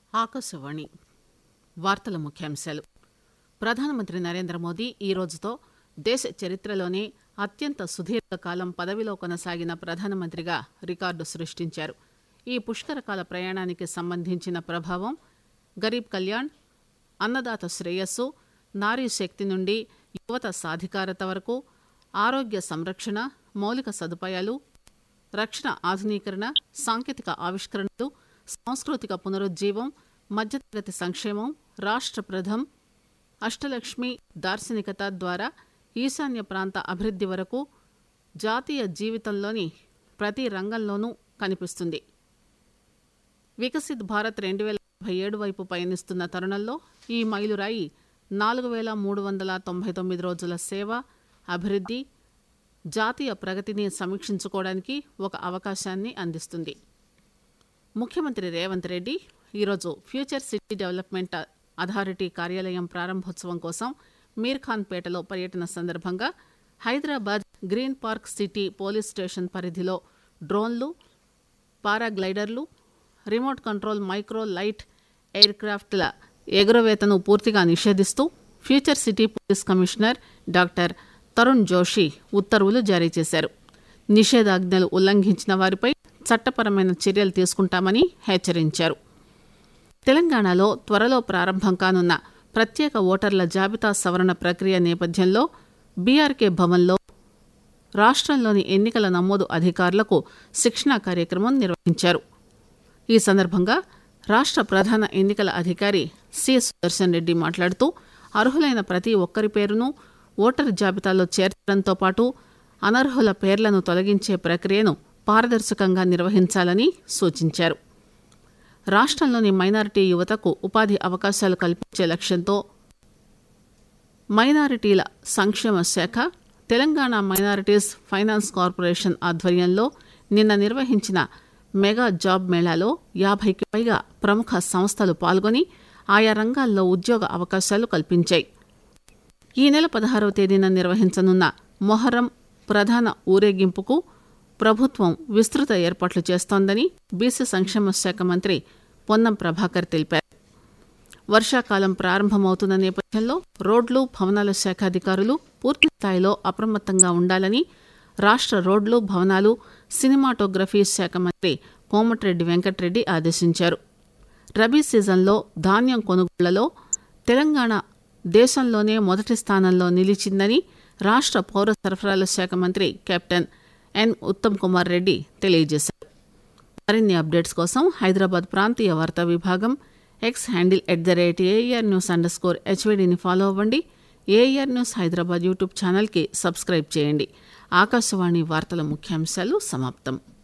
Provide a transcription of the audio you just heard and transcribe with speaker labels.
Speaker 1: ఆకాశవాణి వార్తల ముఖ్యాంశాలు ప్రధానమంత్రి నరేంద్ర మోదీ ఈ రోజుతో దేశ చరిత్రలోనే అత్యంత సుదీర్ఘకాలం పదవిలో కొనసాగిన ప్రధానమంత్రిగా రికార్డు సృష్టించారు ఈ పుష్కరకాల ప్రయాణానికి సంబంధించిన ప్రభావం గరీబ్ కళ్యాణ్ అన్నదాత శ్రేయస్సు నారీ శక్తి నుండి యువత సాధికారత వరకు ఆరోగ్య సంరక్షణ మౌలిక సదుపాయాలు రక్షణ ఆధునీకరణ సాంకేతిక ఆవిష్కరణలు సాంస్కృతిక పునరుజ్జీవం మధ్యతరగతి సంక్షేమం రాష్ట్ర ప్రథం అష్టలక్ష్మి దార్శనికత ద్వారా ఈశాన్య ప్రాంత అభివృద్ధి వరకు జాతీయ జీవితంలోని ప్రతి రంగంలోనూ కనిపిస్తుంది వికసిత్ భారత్ రెండు వేల నలభై ఏడు వైపు పయనిస్తున్న తరుణంలో ఈ మైలురాయి నాలుగు వేల మూడు వందల తొంభై తొమ్మిది రోజుల సేవ అభివృద్ధి జాతీయ ప్రగతిని సమీక్షించుకోవడానికి ఒక అవకాశాన్ని అందిస్తుంది ముఖ్యమంత్రి రేవంత్ రెడ్డి ఈరోజు ఫ్యూచర్ సిటీ డెవలప్మెంట్ అథారిటీ కార్యాలయం ప్రారంభోత్సవం కోసం మీర్ఖాన్ పేటలో పర్యటన సందర్భంగా Hyderabad green park city police station పరిధిలో డ్రోన్లు పారాగ్లైడర్లు remote control micro light air క్రాఫ్ట్ల ఎగురవేతను పూర్తిగా నిషేధిస్తూ future city police commissioner doctor Tarun Joshi ఉత్తర్వులు జారీ చేశారు నిషేధాజ్ఞలు ఉల్లంఘించిన వారిపై చట్టపరమైన చర్యలు తీసుకుంటామని హెచ్చరించారు తెలంగాణలో త్వరలో ప్రారంభం కానున్న ప్రత్యేక ఓటర్ల జాబితా సవరణ ప్రక్రియ నేపథ్యంలో బీఆర్కే భవన్లో రాష్ట్రంలోని ఎన్నికల నమోదు అధికారులకు శిక్షణా కార్యక్రమం నిర్వహించారు ఈ సందర్భంగా రాష్ట్ర ప్రధాన ఎన్నికల అధికారి సి సుదర్శన్ రెడ్డి మాట్లాడుతూ అర్హులైన ప్రతి ఒక్కరి పేరును ఓటరు జాబితాలో చేర్చడంతో పాటు అనర్హుల పేర్లను తొలగించే ప్రక్రియను పారదర్శకంగా నిర్వహించాలని సూచించారు రాష్ట్రంలోని మైనారిటీ యువతకు ఉపాధి అవకాశాలు కల్పించే లక్ష్యంతో మైనారిటీల సంక్షేమ శాఖ తెలంగాణ మైనారిటీస్ ఫైనాన్స్ కార్పొరేషన్ ఆధ్వర్యంలో నిన్న నిర్వహించిన మెగా జాబ్ మేళాలో యాభైకి పైగా ప్రముఖ సంస్థలు పాల్గొని ఆయా రంగాల్లో ఉద్యోగ అవకాశాలు కల్పించాయి ఈ నెల పదహారవ తేదీన నిర్వహించనున్న మొహరం ప్రధాన ఊరేగింపుకు ప్రభుత్వం విస్తృత ఏర్పాట్లు చేస్తోందని బీసీ సంక్షేమ శాఖ మంత్రి పొన్నం ప్రభాకర్ తెలిపారు వర్షాకాలం ప్రారంభమవుతున్న నేపథ్యంలో రోడ్లు భవనాల శాఖ అధికారులు పూర్తి స్థాయిలో అప్రమత్తంగా ఉండాలని రాష్ట్ర రోడ్లు భవనాలు సినిమాటోగ్రఫీ శాఖ మంత్రి కోమటిరెడ్డి వెంకటరెడ్డి ఆదేశించారు రబీ సీజన్లో ధాన్యం కొనుగోళ్లలో తెలంగాణ దేశంలోనే మొదటి స్థానంలో నిలిచిందని రాష్ట్ర పౌర సరఫరాల శాఖ మంత్రి కెప్టెన్ ఎన్ ఉత్తమ్ కుమార్ రెడ్డి తెలియజేశారు మరిన్ని అప్డేట్స్ కోసం హైదరాబాద్ ప్రాంతీయ వార్తా విభాగం X handle at the rate AR news underscore హెచ్వీడీని ఫాలో అవ్వండి ఏఆర్ న్యూస్ హైదరాబాద్ యూట్యూబ్ ఛానల్కి సబ్స్క్రైబ్ చేయండి ఆకాశవాణి వార్తల ముఖ్యాంశాలు సమాప్తం